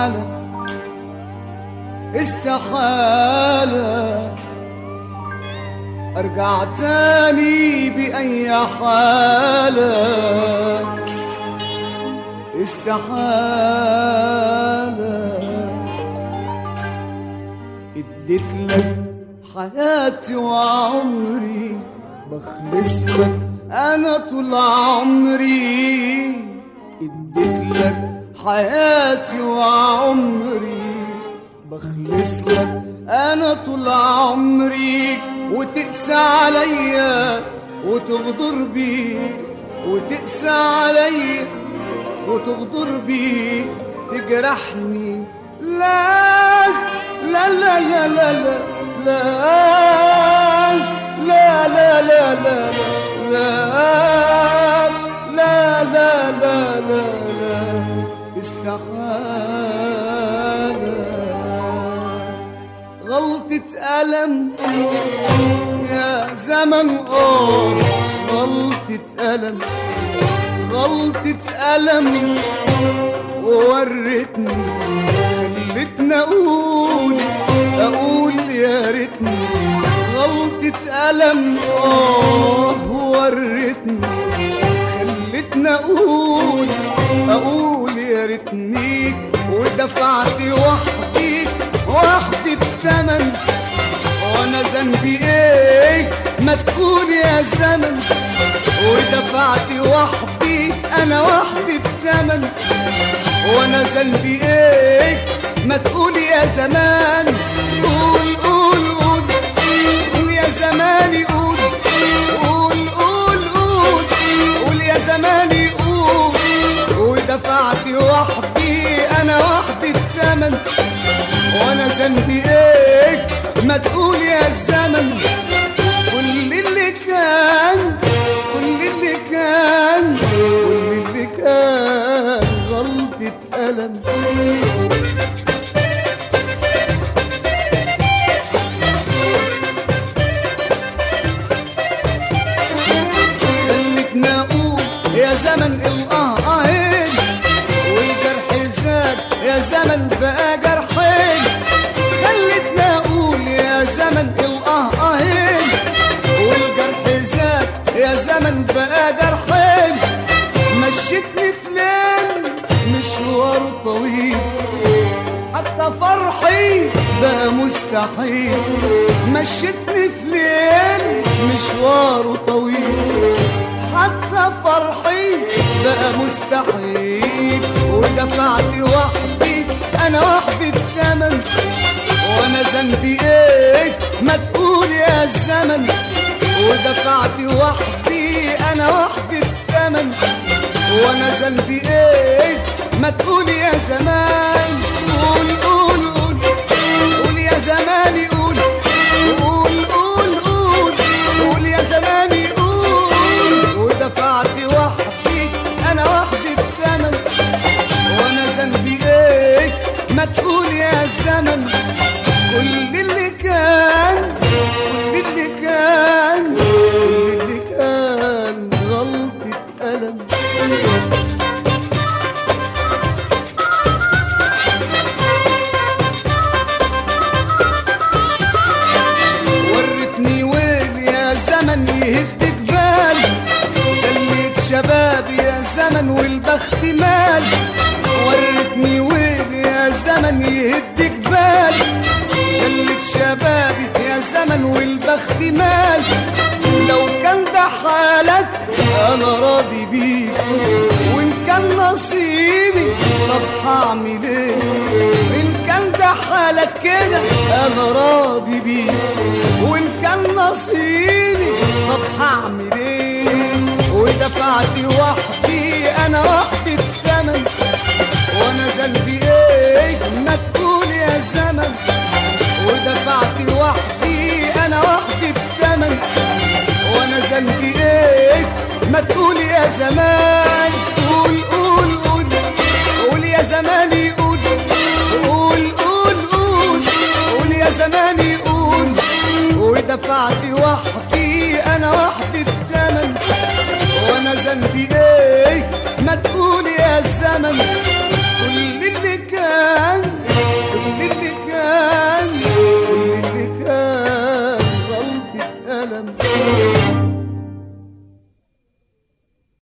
استحالة استحالة ارجع تاني بأي حالة استحالة اديت لك حياتي وعمري بخلص لك انا طول عمري اديت لك حياتي وعمري بخلص لك انا طول عمري وتقسى عليا وتغدر بي وتقسى عليا وتغدر بي تجرحني لا لا لا لا لا لا لا لا لا لا لا لا لا لا لا لا استحالة غلطة ألم يا زمن آه غلطة ألم غلطة ألم وورتني خلتني أقول أقول يا ريتني غلطة ألم آه ورتني خلتني أقول أقول يا ريتني ودفعت وحدي وحدي الثمن وانا ذنبي ايه ما تقول يا زمن ودفعت وحدي انا وحدي الثمن وانا ذنبي ايه ما تقول يا زمان قول قول قول قول يا زماني قول قول قول قول قول يا زماني قول ودفعت وحدي انا وحدي الثمن وانا ذنبي ايه ما تقول يا زمن كل اللي كان كل اللي كان كل اللي كان غلطة ألم خلتني أقول يا زمن الآه آهين والجرح زاد يا زمن بقى جرحين خلتني أقول يا زمن الآه آهين والجرح زاد يا زمن بقى جرحين مشيتني في ليل مشوار طويل حتى فرحي بقى مستحيل مشيتني في ليل مشوار طويل حتى فرحي بقى مستحيل ودفعت وحدي انا وحدي الثمن وانا ذنبي ايه ما تقول يا زمن ودفعت وحدي انا وحدي الثمن وانا ذنبي ايه ما تقول يا زمان قول قول قول قول يا زماني قول قول قول قول قول يا زماني قول ودفعت وحدي انا وحدي الثمن وانا ذنبي ايه ما تقول يا زمن كل اللي كان كل اللي كان كل اللي كان غلطة ألم ورتني وين يا زمن يهد جبال زليت شباب يا زمن والبخت مال ورتني وين يا زمن يهد جبال زلت شبابي يا زمن والبخت مال لو كان ده حالك انا راضي بيك وان كان نصيبي طب هعمل ايه ان كان ده حالك كده انا راضي بيك وان كان نصيبي طب هعمل ايه ودفعت وحدي انا وحدي الثمن وانا ذنبي ايه ما تقول يا زمن ودفعت وحدي انا وحدي الثمن وانا ذنبي ايه ما تقول يا زمان قول قول قول قول يا زماني قول قول قول قول قول يا زماني قول ودفعت وحدي انا وحدي الثمن وانا ذنبي ايه ما تقول يا زمن